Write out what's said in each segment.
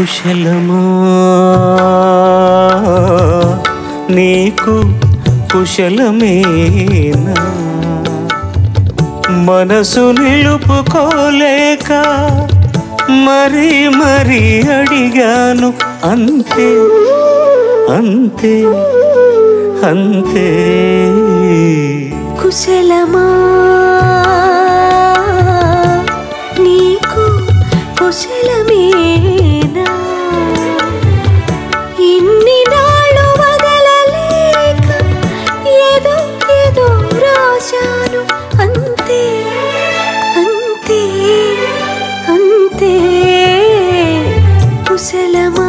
కుశలమా నీకు కుశలమేనా మనసు నిలుపుకోలేక మరి మరి అడిగాను అంతే అంతే అంతే కుశలమా నీకు కుశలమేనా ఇన్ని నాళ్ళు వదలలేక ఏదో ఏదో రాశాను అంతే అంతే అంతే కుశలమా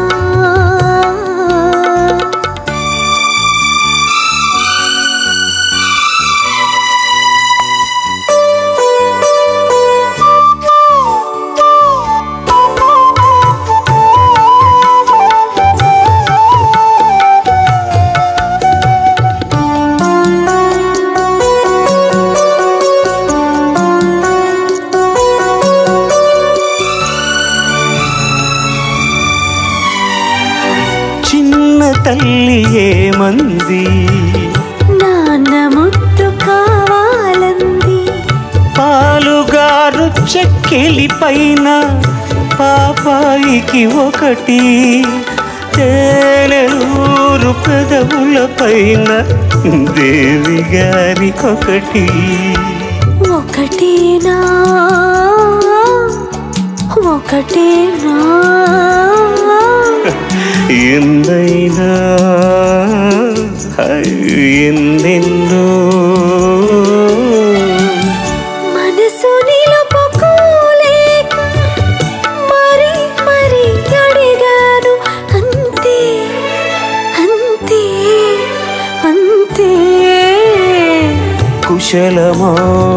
చిన్న తల్లి ఏమంది నాన్న ముద్దు కావాలంది పాలుగారు చెక్కిలి పైన పాపాయికి ఒకటి తేనెలూరు పెదవుల పైన దేవి గారికొకటి ఒకటేనా ఒకటేనా ఎందైనా ఎన్నెన్నో మనసు నిలుపుకోలేక మరి మరి అడిగాను అంతే అంతే అంతే కుశలమా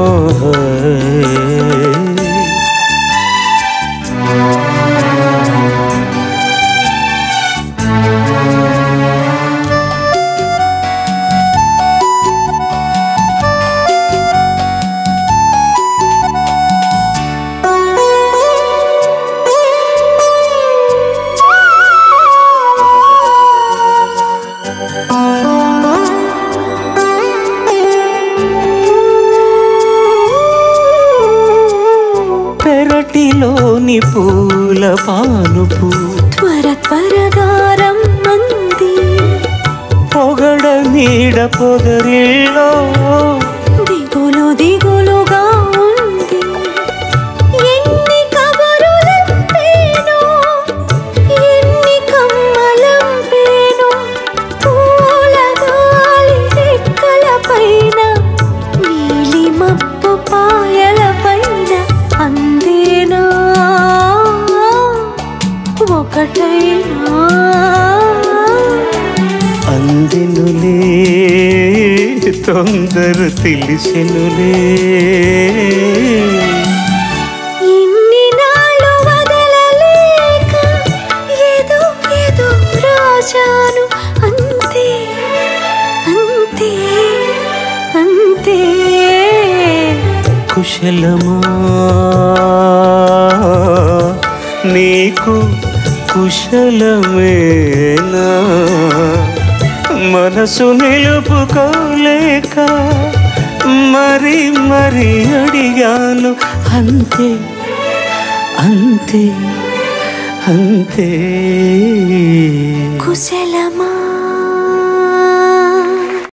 పెరటిలోని పూల పానుపు త్వర త్వరగా రమ్మంది పొగడ నీడ పొదరిలో దిగులు దిగులుగా ఉంది ఎన్ని కబరులంపేనో ఎన్ని కమ్మలంపేనో పూల గాలి రెక్కల పైన నీలి మబ్బు పాయల పైన అందేనా ఒకటైనా అందెనులే తొందర తెలిసెనులే ఇన్ని నాళ్ళు వదలలేక ఏదో ఏదో రాశాను అంతే అంతే అంతే కుశలమా నీకు కుశలమేనా మనసు నిలుపుకోలేక మరి మరి అడిగాను అంతే అంతే అంతే కుశలమా